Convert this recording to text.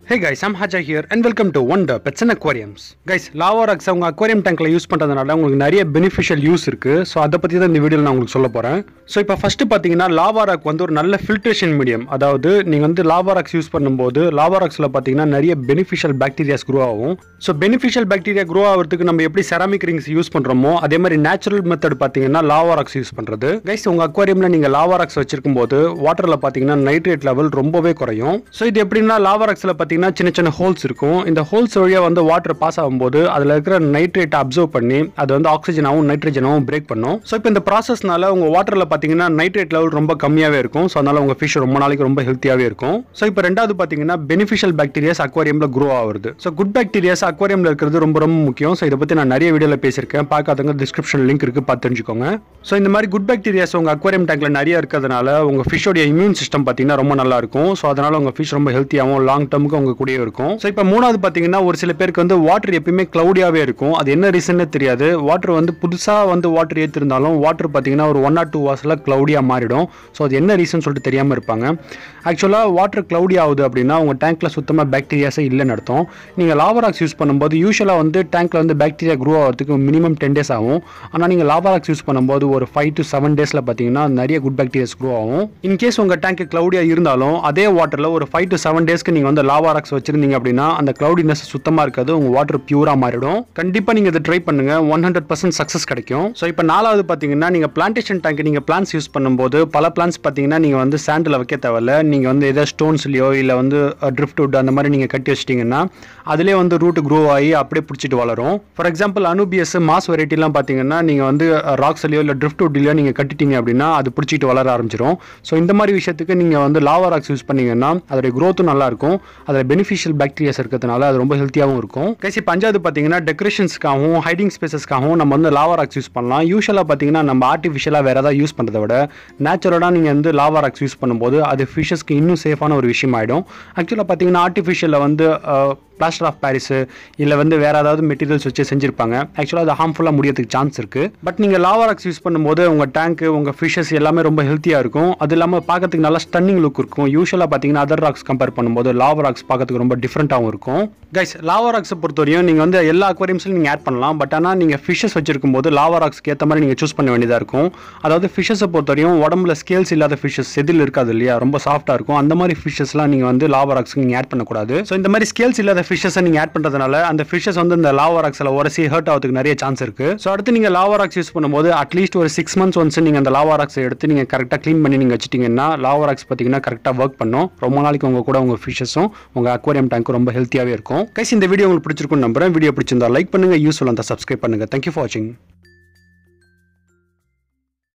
hey guys I'm Haja here and welcome to Wonder Pets and Aquariums guys lava rocks அவங்க aquarium டேங்க்ல use பண்ணுறதுனால உங்களுக்கு நிறைய பெனிஃபிஷியல் யூஸ் இருக்கு ஸோ அதை பற்றி தான் இந்த வீடியோவில் நான் உங்களுக்கு சொல்ல போகிறேன் ஸோ இப்போ ஃபஸ்ட்டு பார்த்தீங்கன்னா லாவாராக் வந்து ஒரு நல்ல ஃபில்ட்ரேஷன் மீடியம் அதாவது நீங்கள் வந்து லாவாராக்ஸ் யூஸ் பண்ணும்போது லாவாராக்ஸில் பார்த்தீங்கன்னா நிறைய பெனிஃபிஷியல் பாக்டீரியாஸ் க்ரோ ஆகும் ஸோ பெனிஃபிஷியல் பாக்டீரியா க்ரோ ஆகிறதுக்கு நம்ம எப்படி செராமிக் ரிங்ஸ் யூஸ் பண்ணுறோமோ அதே மாதிரி நேச்சுரல் மெத்தட் பார்த்தீங்கன்னா லாவாராக்ஸ் யூஸ் பண்ணுறது கைஸ் உங்கள் அக்வாரியமில் நீங்கள் லாவாராக்ஸ் வச்சிருக்கும் போது வாட்டரில் பார்த்தீங்கன்னா நைட்ரேட் லெவல் ரொம்பவே குறையும் ஸோ இது எப்படின்னா லாவாராக்ஸில் பார்த்தீங்கன்னா சின்ன சின்ன ஹோல்ஸ் இருக்கும் இந்த ஹோல்ஸ் வழியாக வந்து வாட்டர் பாஸ் ஆகும்போது அதில் இருக்கிற நைட்ரேட் அப்சர்வ் பண்ணி அது வந்து ஆக்சிஜனாகவும் நைட்ரஜனாகவும் பிரேக் பண்ணும் ஸோ இப்போ இந்த ப்ராசஸ்னால உங்கள் வாட்டரில் பார்த்தீங்கன்னா நைட்ரேட் லெவல் ரொம்ப கம்மியாகவே இருக்கும் ஸோ அதனால உங்கள் ஃபிஷ் ரொம்ப நாளைக்கு ரொம்ப ஹெல்த்தியாகவே இருக்கும் ஸோ இப்போ ரெண்டாவது பார்த்தீங்கன்னா பெனிஃபிஷியல் பாக்டீரியாஸ் அக்வாரியமில் க்ரோ ஆகுது ஸோ குட் பாக்டீரியாஸ் அக்வாரியமில் இருக்கிறது ரொம்ப ரொம்ப முக்கியம் ஸோ இதை பற்றி நான் நிறைய வீடியோவில் பேசியிருக்கேன் பார்க்காதவங்க டிஸ்கிரிப்ஷன் லிங்க் இருக்குது பார்த்து தெரிஞ்சுக்கோங்க ஸோ இந்த மாதிரி குட் பாக்டீரியாஸ் உங்கள் அக்வாரியம் டேங்க்ல நிறைய இருக்கிறதுனால உங்கள் ஃபிஷ்ஷோடைய இம்யூன் சிஸ்டம் பார்த்தீங்கன்னா ரொம்ப நல்லா இருக்கும் ஸோ அதனால உங்கள் ஃபிஷ் ரொம்ப ஹெல்த்தியாகவும் லாங் டர்முக்கு உங்க கூடயே இருக்கும் ஸோ இப்போ மூணாவது பார்த்தீங்கன்னா ஒரு சில பேருக்கு வந்து வாட்டர் எப்பயுமே க்ளவுடியாகவே இருக்கும் அது என்ன ரீசன்னு தெரியாது வாட்டர் வந்து புதுசாக வந்து வாட்டர் ஏற்றிருந்தாலும் வாட்டர் பார்த்தீங்கன்னா ஒரு ஒன் ஆர் டூ ஹவர்ஸில் க்ளவுடியாக மாறிடும் ஸோ அது என்ன ரீசன் சொல்லிட்டு தெரியாமல் இருப்பாங்க ஆக்சுவலாக வாட்டர் க்ளவுடி ஆகுது அப்படின்னா உங்கள் டேங்க்ல சுத்தமாக பாக்டீரியாஸே இல்லைன்னு அர்த்தம் நீங்கள் லாவராக்ஸ் யூஸ் பண்ணும்போது யூஸ்வலாக வந்து டேங்க்ல வந்து பாக்டீரியா க்ரோ ஆகிறதுக்கு மினிமம் டென் டேஸ் ஆகும் ஆனால் நீங்கள் லாவராக்ஸ் யூஸ் பண்ணும்போது ஒரு ஃபைவ் டு செவன் டேஸில் பார்த்தீங்கன்னா நிறைய குட் பாக்டீரியாஸ் க்ரோ ஆகும் இன்கேஸ் உங்கள் டேங்க் க்ளவுடியாக இருந்தாலும் அதே வாட்டரில் ஒரு ஃபைவ் டு செவன் டேஸ்க்கு நீங்கள் வந்து லாவாராக்ஸ் வச்சிருந்தீங்க அப்படின்னா அந்த க்ளவுடினஸ் சுத்தமாக இருக்காது உங்கள் வாட்டர் பியூராக மாறிடும் கண்டிப்பாக நீங்கள் இதை ட்ரை பண்ணுங்க ஒன் ஹண்ட்ரட் பர்சன்ட் சக்ஸஸ் கிடைக்கும் ஸோ இப்போ நாலாவது பார்த்தீங்கன்னா நீங்கள் பிளான்டேஷன் டேங்க் நீங்கள் பிளான்ஸ் யூஸ் பண்ணும்போது பல பிளான்ஸ் பார்த்தீங்கன்னா நீங்கள் வந்து சாண்டில் வைக்க தேவையில்ல நீங்கள் வந்து எதாவது ஸ்டோன்ஸ்லையோ இல்லை வந்து ட்ரிஃப்ட் வுட் அந்த மாதிரி நீங்கள் கட்டி வச்சிட்டிங்கன்னா அதிலே வந்து ரூட் க்ரோ ஆகி அப்படியே பிடிச்சிட்டு வளரும் ஃபார் எக்ஸாம்பிள் அனுபியஸ் மாஸ் வெரைட்டிலாம் பார்த்தீங்கன்னா நீங்கள் வந்து ராக்ஸ்லையோ இல்லை ட்ரிஃப்ட் வுட்லையோ நீங்கள் கட்டிட்டீங்க அப்படின்னா அது பிடிச்சிட்டு வளர ஆரம்பிச்சிடும் ஸோ இந்த மாதிரி விஷயத்துக்கு நீங்கள் வந்து லாவா ராக்ஸ் யூஸ் பண்ணீங்கன்னா அதோடைய க்ரோத்தும் நல்லா இருக்கும் அதில் பெனிஃபிஷியல் பாக்டீரியாஸ் இருக்கிறதுனால அது ரொம்ப ஹெல்த்தியாகவும் இருக்கும் கைசி பஞ்சாவது பார்த்தீங்கன்னா டெக்கரேஷன்ஸ்க்காகவும் ஹைடிங் ஸ்பேசஸ்க்காகவும் நம்ம வந்து லாவா ராக்ஸ் யூஸ் பண்ணலாம் யூஸ்வலாக பார்த்தீங்கன்னா நம்ம ஆர்டிஃபிஷியலாக வேறு ஏதாவது யூஸ் பண்ணுறதை விட நேச்சுரலாக நீங்கள் வந்து லாவா ராக்ஸ் யூஸ் பண்ணும்போது அது ஃபிஷஸ்க்கு இன்னும் சேஃபான ஒரு விஷயம் ஆகிடும் ஆக்சுவலாக பார்த்தீங்கன்னா ஆர்டிஃபிஷியலில் வந்து பிளாஸ்டர் ஆஃப் பாரிஸு இல்லை வந்து வேறு ஏதாவது மெட்டீரியல்ஸ் வச்சு செஞ்சுருப்பாங்க ஆக்சுவலாக அது ஹார்ம்ஃபுல்லாக முடியறதுக்கு சான்ஸ் இருக்குது பட் நீங்கள் லாவாராக்ஸ் யூஸ் பண்ணும்போது உங்கள் டேங்க்கு உங்கள் ஃபிஷஸ் எல்லாமே ரொம்ப ஹெல்த்தியாக இருக்கும் அது இல்லாமல் பார்க்கறதுக்கு நல்லா ஸ்டன்னிங் லுக் இருக்கும் யூஸ்வலாக பார்த்தீங்கன்னா அதர் ராக்ஸ் கம்பேர் பண்ணும்போது லாவராக்ஸ் பார்க்கறதுக்கு ரொம்ப டிஃப்ரெண்ட்டாகவும் இருக்கும் கைஸ் லாவராக்ஸை பொறுத்தவரையும் நீங்கள் வந்து எல்லா அக்வாரியம்ஸ்லையும் நீங்கள் ஆட் பண்ணலாம் பட் ஆனால் நீங்கள் ஃபிஷஸ் வச்சிருக்கும் போது லாவராக்ஸ்க்கு ஏற்ற மாதிரி நீங்கள் சூஸ் பண்ண வேண்டியதாக இருக்கும் அதாவது ஃபிஷஸை பொறுத்தவரையும் உடம்புல ஸ்கேல்ஸ் இல்லாத ஃபிஷஸ் செதில் இருக்காது இல்லையா ரொம்ப சாஃப்ட்டாக இருக்கும் அந்த மாதிரி ஃபிஷஸ்லாம் நீங்கள் வந்து லாவராக்ஸ்க்கு நீங்கள் ஆட் பண்ணக்கூடாது ஸோ இந்த மாதிரி ஸ்கேல்ஸ் இல்லாத ஃபிஷஸை நீங்கள் ஆட் பண்ணுறதுனால அந்த ஃபிஷஸ் வந்து இந்த லாவாராக்ஸில் உரசி ஹர்ட் ஆகிறதுக்கு நிறைய சான்ஸ் இருக்கு ஸோ அடுத்து நீங்கள் லாவாராக்ஸ் யூஸ் பண்ணும்போது அட்லீஸ்ட் ஒரு சிக்ஸ் மந்த்ஸ் ஒன்ஸ் நீங்கள் அந்த லாவாராக்ஸை எடுத்து நீங்கள் கரெக்டாக க்ளீன் பண்ணி நீங்கள் வச்சிட்டிங்கன்னா லாவாராக்ஸ் பார்த்தீங்கன்னா கரெக்டாக ஒர்க் பண்ணும் ரொம்ப நாளைக்கு உங்கள் கூட உங்கள் ஃபிஷஸும் உங்கள் அக்வாரியம் டேங்க்கும் ரொம்ப ஹெல்த்தியாகவே இருக்கும் கைஸ் இந்த வீடியோ உங்களுக்கு பிடிச்சிருக்கும் நம்புறேன் வீடியோ பிடிச்சிருந்தா லைக் பண்ணுங்கள் யூஸ்ஃபுல் அந்த சப்ஸ்கிரைப் பண்ணுங்கள் தேங்க்யூ ஃபார் வாட்சிங்